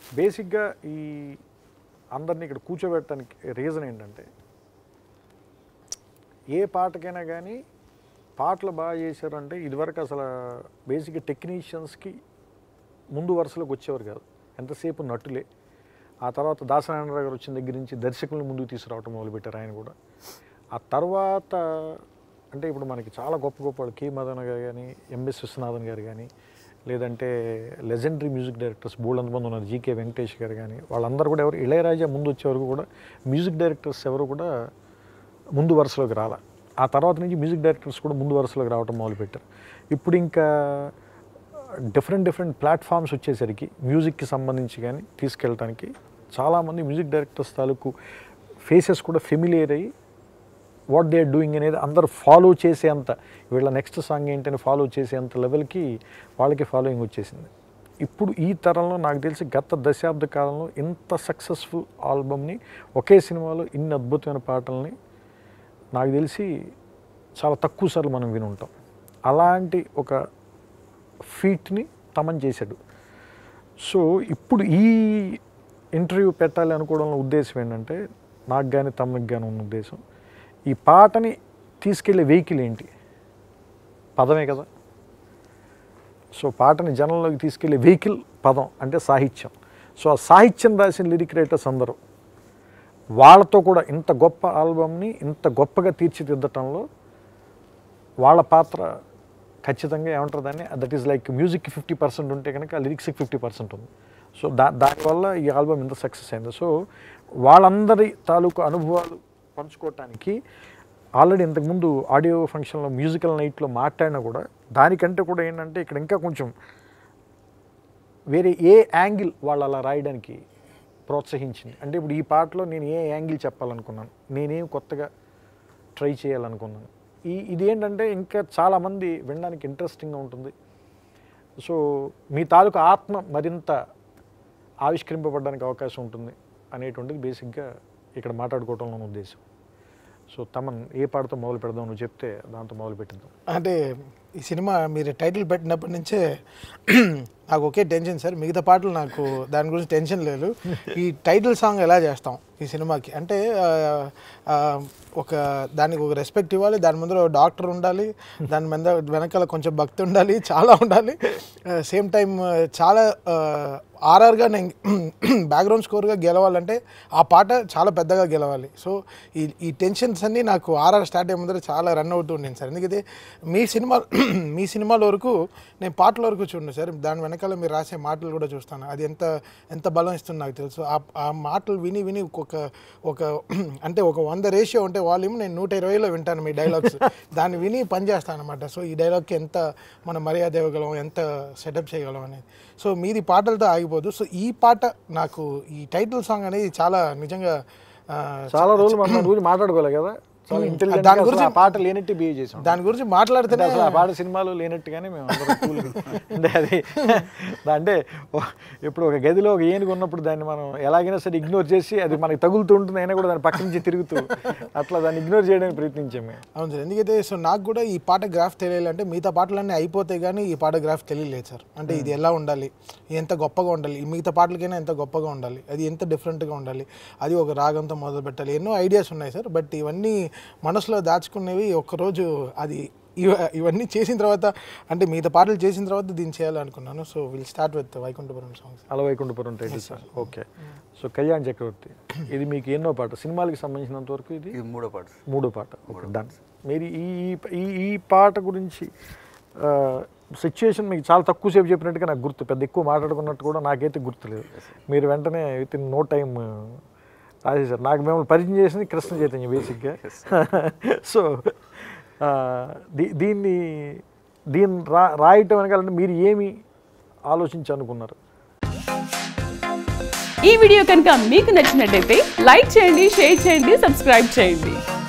బేసిక్గా ఈ అందరినీ ఇక్కడ కూర్చోబెట్టడానికి రీజన్ ఏంటంటే ఏ పాటకైనా కానీ పాటలు బాగా చేశారంటే ఇదివరకు అసలు బేసిక్ టెక్నీషియన్స్కి ముందు వరుసలోకి వచ్చేవారు కాదు ఎంతసేపు నటులే ఆ తర్వాత దాసనారాయణరావు గారు వచ్చిన దగ్గర నుంచి దర్శకులను ముందుకు తీసుకురావటం మొదలుపెట్టారు ఆయన కూడా ఆ తర్వాత అంటే ఇప్పుడు మనకి చాలా గొప్ప గొప్ప వాళ్ళు కే మదన్ గారు కానీ ఎంఎస్ విశ్వనాథన్ గారు కానీ లేదంటే లెజెండరీ మ్యూజిక్ డైరెక్టర్స్ బోల్డ్ అంతమంది ఉన్నారు జీకే వెంకటేష్ గారు కానీ వాళ్ళందరూ కూడా ఎవరు ఇళయరాజా ముందు వచ్చే వరకు కూడా మ్యూజిక్ డైరెక్టర్స్ ఎవరు కూడా ముందు వరుసలోకి రాల ఆ తర్వాత నుంచి మ్యూజిక్ డైరెక్టర్స్ కూడా ముందు వరుసలోకి రావటం మొదలుపెట్టారు ఇప్పుడు ఇంకా డిఫరెంట్ డిఫరెంట్ ప్లాట్ఫామ్స్ వచ్చేసరికి మ్యూజిక్కి సంబంధించి కానీ తీసుకెళ్ళటానికి చాలామంది మ్యూజిక్ డైరెక్టర్స్ తాలూకు ఫేసెస్ కూడా ఫెమిలియర్ అయ్యి వాట్ దే ఆర్ డూయింగ్ అనేది అందరు ఫాలో చేసేంత వీళ్ళ నెక్స్ట్ సాంగ్ ఏంటని ఫాలో చేసేంత లెవెల్కి వాళ్ళకి ఫాలోయింగ్ వచ్చేసింది ఇప్పుడు ఈ తరంలో నాకు తెలిసి గత దశాబ్ద కాలంలో ఇంత సక్సెస్ఫుల్ ఆల్బమ్ని ఒకే సినిమాలో ఇన్ని అద్భుతమైన పాటల్ని నాకు తెలిసి చాలా తక్కువ సార్లు మనం విని ఉంటాం అలాంటి ఒక ఫీట్ని తమన్ చేశాడు సో ఇప్పుడు ఈ ఇంటర్వ్యూ పెట్టాలి అనుకోవడంలో ఉద్దేశం ఏంటంటే నాకు కానీ తమకి కానీ ఉన్న ఉద్దేశం ఈ పాటని తీసుకెళ్లే వెహికల్ ఏంటి పదమే కదా సో పాటని జనంలోకి తీసుకెళ్లే వెహికల్ పదం అంటే సాహిత్యం సో ఆ సాహిత్యం రాసిన లిరిక్ రైటర్స్ అందరూ వాళ్ళతో కూడా ఇంత గొప్ప ఆల్బమ్ని ఇంత గొప్పగా తీర్చిదిద్దటంలో వాళ్ళ పాత్ర ఖచ్చితంగా ఏమంటారు దాన్ని దట్ ఈస్ లైక్ మ్యూజిక్కి ఫిఫ్టీ పర్సెంట్ ఉంటే కనుక లిరిక్స్కి ఫిఫ్టీ పర్సెంట్ ఉంది సో దా దానివల్ల ఈ ఆల్బమ్ ఇంత సక్సెస్ అయింది సో వాళ్ళందరి తాలూకు అనుభవాలు పంచుకోవటానికి ఆల్రెడీ ఇంతకుముందు ఆడియో ఫంక్షన్లో మ్యూజికల్ నైట్లో మాట్లాడినా కూడా దానికంటే కూడా ఏంటంటే ఇక్కడ ఇంకా కొంచెం వేరే ఏ యాంగిల్ వాళ్ళు అలా రాయడానికి ప్రోత్సహించింది అంటే ఇప్పుడు ఈ పాటలో నేను ఏ యాంగిల్ చెప్పాలనుకున్నాను నేనేం కొత్తగా ట్రై చేయాలనుకున్నాను ఈ ఇది ఏంటంటే ఇంకా చాలామంది వినడానికి ఇంట్రెస్టింగ్గా ఉంటుంది సో మీ తాలూకు ఆత్మ మరింత ఆవిష్కరింపబడడానికి అవకాశం ఉంటుంది అనేటువంటిది బేసిక్గా ఇక్కడ మాట్లాడుకోవటంలో ఉన్న ఉద్దేశం సో తమన్ ఏ పాటతో మొదలు పెడదాం నువ్వు చెప్తే దాంతో మొదలు పెట్టిద్దాం అంటే ఈ సినిమా మీరు టైటిల్ పెట్టినప్పటి నుంచే నాకు ఒకే టెన్షన్ సార్ మిగతా పాటలు నాకు దాని గురించి టెన్షన్ లేదు ఈ టైటిల్ సాంగ్ ఎలా చేస్తాం ఈ సినిమాకి అంటే ఆ, ఆ, ఒక దానికి ఒక రెస్పెక్ట్ ఇవ్వాలి దాని ముందర ఒక డాక్టర్ ఉండాలి దాని మీద వెనకాల కొంచెం భక్తి ఉండాలి చాలా ఉండాలి సేమ్ టైం చాలా ఆర్ఆర్గా నేను బ్యాక్గ్రౌండ్ స్కోర్గా గెలవాలంటే ఆ పాట చాలా పెద్దగా గెలవాలి సో ఈ ఈ టెన్షన్స్ అన్నీ నాకు ఆర్ఆర్ స్టార్ట్ అయ్యే ముందర చాలా రన్ అవుతూ ఉండింది సార్ ఎందుకంటే మీ సినిమా మీ సినిమాల వరకు నేను పాటల వరకు చూడండి సార్ దాని వెనకాల మీరు రాసే మాటలు కూడా చూస్తాను అది ఎంత ఎంత బలం ఇస్తుంది నాకు తెలుసు ఆ ఆ మాటలు విని విని ఒక ఒక అంటే ఒక వంద రేషియో ఉంటే వాల్యూమ్ నేను నూట ఇరవైలో వింటాను మీ డైలాగ్స్ దాన్ని విని పని చేస్తాను అనమాట సో ఈ డైలాగ్కి ఎంత మన మర్యాద ఇవ్వగలం ఎంత సెటప్ చేయగలం అనేది సో మీది పాటలతో ఆగిపోదు సో ఈ పాట నాకు ఈ టైటిల్ సాంగ్ అనేది చాలా నిజంగా ఆ, చాలా రోజులు మనం దాని గురించి మాట్లాడుకోలే కదా చాలా ఇంటెలిజెంట్ దాని గురించి- ఆ పాట లేనట్టు బిహేవ్ చేసాం దాని గురించి అంటే మాట్లాడితేనే అసలు ఆ పాట సినిమాలో లేనట్టుగానే మేము అందరం cool గా అంటే అది అంటే ఓ- ఇప్పుడు ఒక గదిలో ఒక ఏనుగు ఉన్నప్పుడు దాన్ని మనం ఎలాగైనా సరే ఇగ్నోర్ చేసి అది మనకి తగులుతూ ఉంటుంది అయినా కూడా దాని పక్క నుంచి తిరుగుతూ అట్లా దాన్ని ఇగ్నోర్ చేయడానికి ప్రయత్నించాం మేము అవును సార్ ఎందుకైతే సో నాకు కూడా ఈ పాట గ్రాఫ్ తెలియాలంటే మిగతా పాటలన్నీ అయిపోతాయి కానీ ఈ పాట గ్రాఫ్ తెలియలేదు సార్ అంటే ఇది ఎలా ఉండాలి ఇది ఎంత గొప్పగా ఉండాలి ఈ మిగతా పాటలకైనా ఎంత గొప్పగా ఉండాలి అది ఎంత డిఫరెంట్గా ఉండాలి అది ఒక రాగంతో మొదలు పెట్టాలి ఎన్నో ఐడియాస్ ఉన్నాయి సార్ బట్ ఇవన్నీ మనసులో దాచుకునేవి ఒక్కరోజు అది ఇవ ఇవన్నీ చేసిన తర్వాత అంటే మిగతా పాటలు చేసిన తర్వాత దీన్ని చేయాలనుకున్నాను so will start with Vaikunthapuram songs Ala Vaikunthapuram title sir okay so Kalyan Chakravarthy ఇది మీకు ఎన్నో పాట సినిమాలకి సంబంధించినంత వరకు ఇది ఇది మూడో పాట మూడో పాట ఓకే డన్ మీరు ఈ ఈ ఈ పాట గురించి సిచ్యుయేషన్ మీకు చాలా తక్కువ సేపు చెప్పినట్టుగా నాకు గుర్తు పెద్ద ఎక్కువ మాట్లాడుకున్నట్టు కూడా నాకైతే గుర్తులేదు మీరు వెంటనే విత్ ఇన్ నో టైం రాసేసారు నాకు మిమ్మల్ని పరిచయం చేసింది కృష్ణ చైతన్య బేసిక్గా సో దీ- దీన్ని దీన్ని రా రాయటం వెనకాలంటే మీరు ఏమి ఆలోచించి అనుకున్నారు ఈ వీడియో కనుక మీకు నచ్చినట్టయితే లైక్ చేయండి షేర్ చేయండి సబ్స్క్రైబ్ చేయండి